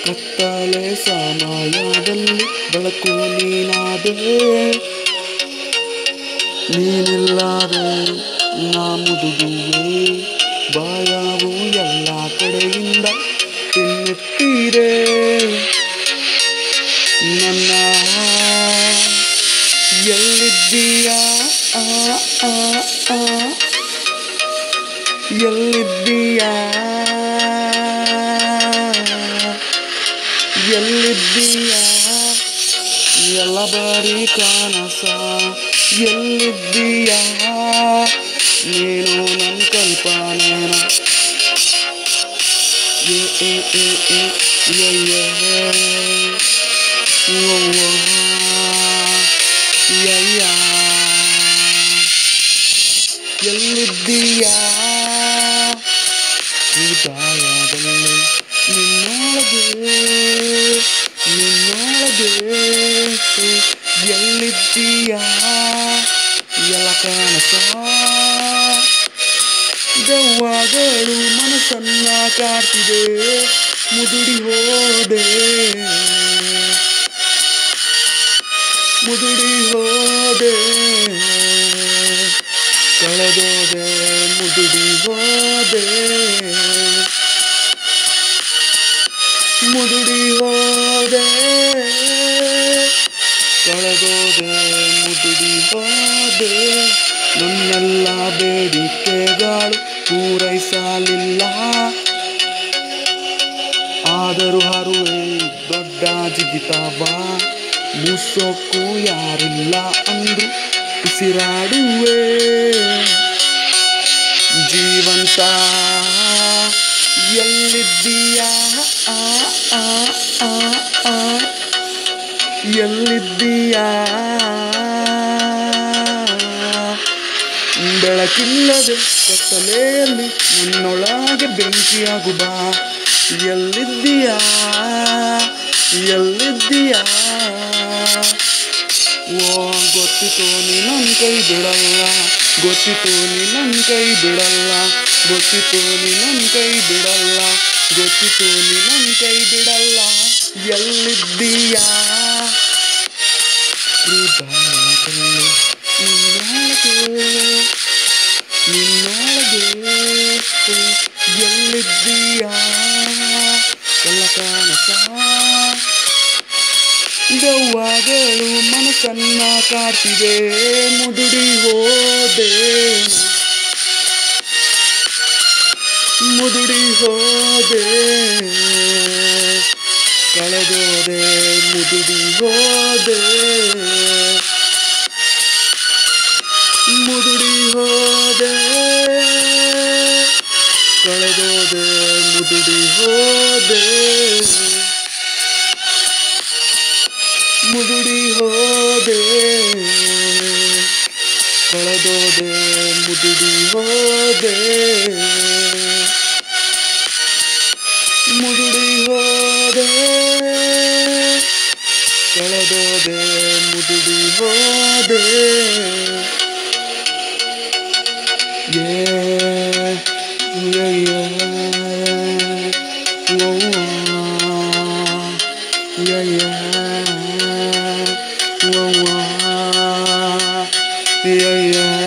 ಕತ್ತಲೆ ಸಮಯದಲ್ಲಿ ಬೆಳಕು ನೀನಾದೆ ನೀನಿಲ್ಲದೆ ನಾ ಮುದುಡುವೆ ಬಾಯಾವು ಎಲ್ಲ ಕಡೆಯಿಂದ ತಿನ್ನುತ್ತೀರೆ ನನ್ನ ಎಲ್ಲಿದ್ದೀಯಾ ಆ, ಆ, ಆ. ಎಲ್ಲಿದ್ದೀಯಾ ಎಲ್ಲಿದ್ದೀಯಾ ಎಲ್ಲ ಬಾರಿ ಕಾಣಸ ಎಲ್ಲಿದ್ದೀಯಾ ನೀನು ನನ್ನ ಕಲ್ಪನೆನ ಏ ಏ ಏ ಏ ಏ ಏ ಓ ಓ ಯಯ್ಯ ಎಲ್ಲಿದ್ದೀಯಾ ಹೃದಯದಲ್ಲಿ ನಿನ್ನೊಳಗೆ ನಿನ್ನೊಳಗೆ ಎಲ್ಲಿದ್ದೀಯಾ ಎಲ್ಲ ಕನಸ ದೆವ್ವಗಳು ಮನಸ್ಸನ್ನ ಕಾಡ್ತಿದೆ ಮುದುಡಿ ಹೋದೆ ಮುದುಡಿ ಹೋದೆ ಕಳೆದೋದೆ ಮುದುಡಿ ಹೋದೆ ಮುದುಡಿ ಹೋದೆ ಕಳೆದೋದೆ ಮುದುಡಿ ಹೋದೆ ನನ್ನೆಲ್ಲ ಬೇಡಿಕೆಗಳು ಪೂರೈಸಲಿಲ್ಲ ಆದರೂ ಹರುವೆ ದೊಡ್ಡ ಜಿಗಿತಾವ ಮುಸೋಕು ಯಾರಿಲ್ಲ ಅಂದ್ರು ಉಸಿರಾಡುವೆ ಜೀವಂತ ಎಲ್ಲಿದ್ದೀಯಾ ಆ, ಆ, ಆ, ಆ. ಎಲ್ಲಿದ್ದೀಯಾ ಬೆಳಕಿಲ್ಲದೆ ಕತ್ತಲೆಯಲ್ಲಿ ನನ್ನೊಳಗೆ ಬೆಂಕಿಯಾಗು ಬಾ ಎಲ್ಲಿದ್ದೀಯಾ ಎಲ್ಲಿದ್ದೀಯಾ ಓ ಗೊತ್ತಿತ್ತು ನೀ ನನ್ನ ಕೈ ಬಿಡಲ್ಲ ಗೊತ್ತಿತ್ತು ನೀ ನನ್ನ ಕೈ ಬಿಡಲ್ಲ ಗೊತ್ತಿತ್ತು ನೀ ನನ್ನ ಕೈ ಬಿಡಲ್ಲ ಗೊತ್ತಿತ್ತು ನೀ ನನ್ನ ಕೈ ಬಿಡಲ್ಲ ಎಲ್ಲಿದ್ದೀಯಾ ಹೃದಯದಲ್ಲಿ ನಿನ್ನೊಳಗೆ ನಿನ್ನೊಳಗೆ ಎಲ್ಲಿದ್ದೀಯಾ ಎಲ್ಲ ಕಾಣಸ ದೆವ್ವಗಳು ಮನಸ್ಸನ್ನ ಕಾಡ್ತಿದೆ ಮುದುಡಿ ಹೋದೆ ಮುದುಡಿ ಹೋದೆ ಕಳೆದೋದೆ ಮುದುಡಿ ಹೋದೆ ಮುದುಡಿ ಹೋದೆ ಕಳೆದೋದೆ ಮುದುಡಿ ಹೋದೆ ಮುದುಡಿ ಹೋದೆ ಕಳೆದೋದೆ ಮುದುಡಿ ಹೋದೆ ಮುದುಡಿ ಹೋದೆ ಕಳೆದೋದೆ ಮುದುಡಿ ಹೋದೆ Yeah, yeah, yeah. Whoa, yeah, yeah. Whoa, yeah, yeah.